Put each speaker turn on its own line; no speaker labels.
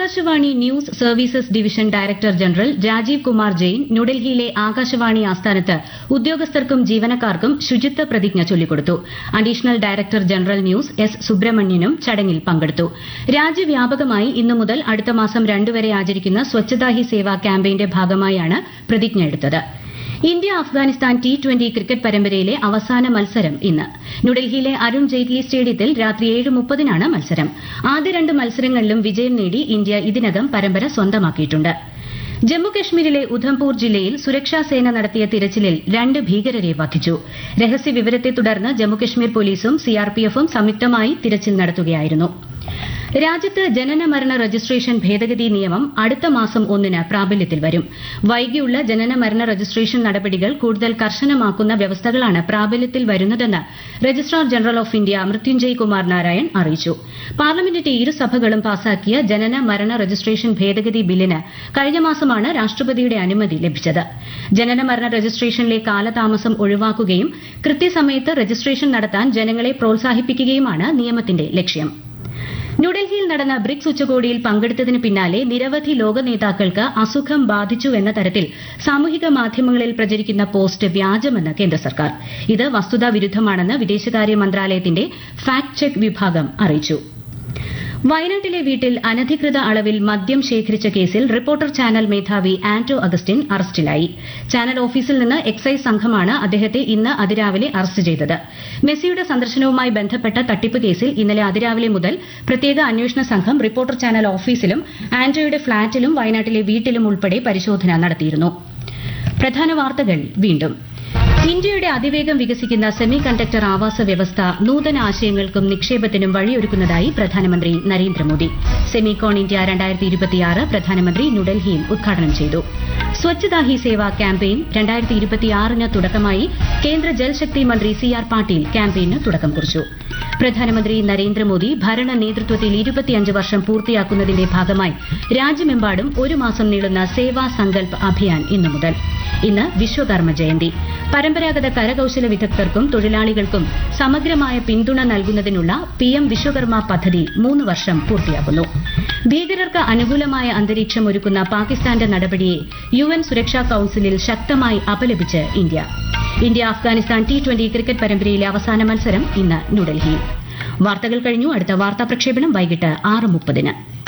Akashvani news services division director general Rajeev Kumar Jain ന്യൂഡൽഹിയിലെ ആകാശവാണി ആസ്ഥാനത്ത് ഉദ്യോഗസ്ഥർക്കും ജീവനക്കാർക്കും ശുചിത്വ പ്രതിജ്ഞ ചൊല്ലിക്കൊടുത്തു additional director general news S സുബ്രഹ്മണ്യനും ചടങ്ങിൽ പങ്കെടുത്തു രാജ്യവ്യാപകമായി ഇന്നു മുതൽ അടുത്ത മാസം രണ്ടുവരെ ആചരിക്കുന്ന സ്വച്ഛതാ ഹി സേവ ക്യാമ്പയിന്റെ ഭാഗമായാണ് പ്രതിജ്ഞ എടുത്തത് India Afghanistan T twenty cricket പരമ്പരയിലെ അവസാന മത്സരം ഇന്ന് ന്യൂഡൽഹിയിലെ അരുൺ ജെയ്റ്റ്ലി സ്റ്റേഡിയത്തിൽ രാത്രി ഏഴ് മുപ്പതിനാണ് മത്സരം ആദ്യ രണ്ട് മത്സരങ്ങളിലും വിജയം നേടി ഇന്ത്യ ഇതിനകം പരമ്പര സ്വന്തമാക്കിയിട്ടുണ്ട് ജമ്മുകശ്മീരിലെ ഉധംപൂർ ജില്ലയിൽ സുരക്ഷാ സേന നടത്തിയ തിരച്ചിലിൽ രണ്ട് ഭീകരരെ വധിച്ചു രഹസ്യ വിവരത്തെ തുടർന്ന് ജമ്മുകശ്മീർ പോലീസും സിആർപിഎഫും സംയുക്തമായി തിരച്ചിൽ നടത്തുകയായിരുന്നു രാജ്യത്ത് ജനന മരണ രജിസ്ട്രേഷൻ ഭേദഗതി നിയമം അടുത്ത മാസം ഒന്നിന് പ്രാബല്യത്തിൽ വരും വൈകിയുള്ള ജനന മരണ രജിസ്ട്രേഷൻ നടപടികൾ കൂടുതൽ കർശനമാക്കുന്ന വ്യവസ്ഥകളാണ് പ്രാബല്യത്തിൽ വരുന്നതെന്ന് registrar general of India Mrityunjay Kumar Narayan അറിയിച്ചു പാർലമെന്റിന്റെ ഇരുസഭകളും പാസാക്കിയ ജനന മരണ രജിസ്ട്രേഷൻ ഭേദഗതി ബില്ലിന് കഴിഞ്ഞ മാസമാണ് രാഷ്ട്രപതിയുടെ അനുമതി ലഭിച്ചത് ജനന മരണ രജിസ്ട്രേഷനിലെ കാലതാമസം ഒഴിവാക്കുകയും കൃത്യസമയത്ത് രജിസ്ട്രേഷൻ നടത്താൻ ജനങ്ങളെ പ്രോത്സാഹിപ്പിക്കുകയുമാണ് നിയമത്തിന്റെ ലക്ഷ്യം ന്യൂഡൽഹിയിൽ നടന്ന ബ്രിക്സ് ഉച്ചകോടിയിൽ പങ്കെടുത്തതിന് പിന്നാലെ നിരവധി ലോക നേതാക്കൾക്ക് അസുഖം ബാധിച്ചു എന്ന തരത്തിൽ സാമൂഹിക മാധ്യമങ്ങളിൽ പ്രചരിക്കുന്ന പോസ്റ്റ് വ്യാജമെന്ന് കേന്ദ്ര സർക്കാർ ഇത് വസ്തുതാ വിരുദ്ധമാണെന്ന് വിദേശകാര്യ മന്ത്രാലയത്തിന്റെ ഫാക്ട് ചെക്ക് വിഭാഗം അറിയിച്ചു വയനാട്ടിലെ വീട്ടിൽ അനധികൃത അളവിൽ മദ്യം ശേഖരിച്ച കേസിൽ റിപ്പോർട്ടർ ചാനൽ മേധാവി ആന്റോ അഗസ്റ്റിൻ അറസ്റ്റിലായി ചാനൽ ഓഫീസിൽ നിന്ന് എക്സൈസ് സംഘമാണ് അദ്ദേഹത്തെ ഇന്ന് അതിരാവിലെ അറസ്റ്റ് ചെയ്തത് മെസ്സിയുടെ സന്ദർശനവുമായി ബന്ധപ്പെട്ട തട്ടിപ്പ് കേസിൽ ഇന്നലെ അതിരാവിലെ മുതൽ പ്രത്യേക അന്വേഷണ സംഘം റിപ്പോർട്ടർ ചാനൽ ഓഫീസിലും ആന്റോയുടെ ഫ്ളാറ്റിലും വയനാട്ടിലെ വീട്ടിലും ഉൾപ്പെടെ പരിശോധന നടത്തിയിരുന്നു പ്രധാന വാർത്തകൾ വീണ്ടും ഇന്ത്യയുടെ അതിവേഗം വികസിക്കുന്ന സെമി കണ്ടക്ടർ ആവാസ വ്യവസ്ഥ നൂതന ആശയങ്ങൾക്കും നിക്ഷേപത്തിനും വഴിയൊരുക്കുന്നതായി പ്രധാനമന്ത്രി നരേന്ദ്രമോദി സെമികോൺ ഇന്ത്യ രണ്ടായിരത്തി ഇരുപത്തിയാറ് പ്രധാനമന്ത്രി ന്യൂഡൽഹിയിൽ ഉദ്ഘാടനം ചെയ്തു സ്വച്ഛതാ ഹി സേവ ക്യാമ്പയിൻ രണ്ടായിരത്തി ഇരുപത്തിയാറിന് തുടക്കമായി കേന്ദ്ര ജൽശക്തി മന്ത്രി സി ആർ പാട്ടീൽ ക്യാമ്പയിന് തുടക്കം കുറിച്ചു പ്രധാനമന്ത്രി നരേന്ദ്രമോദി ഭരണ നേതൃത്വത്തിൽ ഇരുപത്തിയഞ്ച് വർഷം പൂർത്തിയാക്കുന്നതിന്റെ ഭാഗമായി രാജ്യമെമ്പാടും ഒരു മാസം നീളുന്ന സേവാ സങ്കൽപ് അഭിയാൻ ഇന്നു മുതൽ ഇന്ന് വിശ്വകർമ്മ ജയന്തി പരമ്പരാഗത കരകൌശല വിദഗ്ധർക്കും തൊഴിലാളികൾക്കും സമഗ്രമായ പിന്തുണ നൽകുന്നതിനുള്ള പി എം വിശ്വകർമ്മ പദ്ധതി മൂന്ന് വർഷം പൂർത്തിയാക്കുന്നു ഭീകരർക്ക് അനുകൂലമായ അന്തരീക്ഷം ഒരുക്കുന്ന പാകിസ്ഥാന്റെ നടപടിയെ യു എൻ സുരക്ഷാ കൌൺസിലിൽ ശക്തമായി അപലപിച്ച് India India Afghanistan T twenty cricket പരമ്പരയിലെ അവസാന മത്സരം ഇന്ന് ന്യൂഡൽഹിയിൽ വാർത്തകൾ കഴിഞ്ഞു അടുത്ത വാർത്താ പ്രക്ഷേപണം വൈകിട്ട് ആറ് മുപ്പതിന്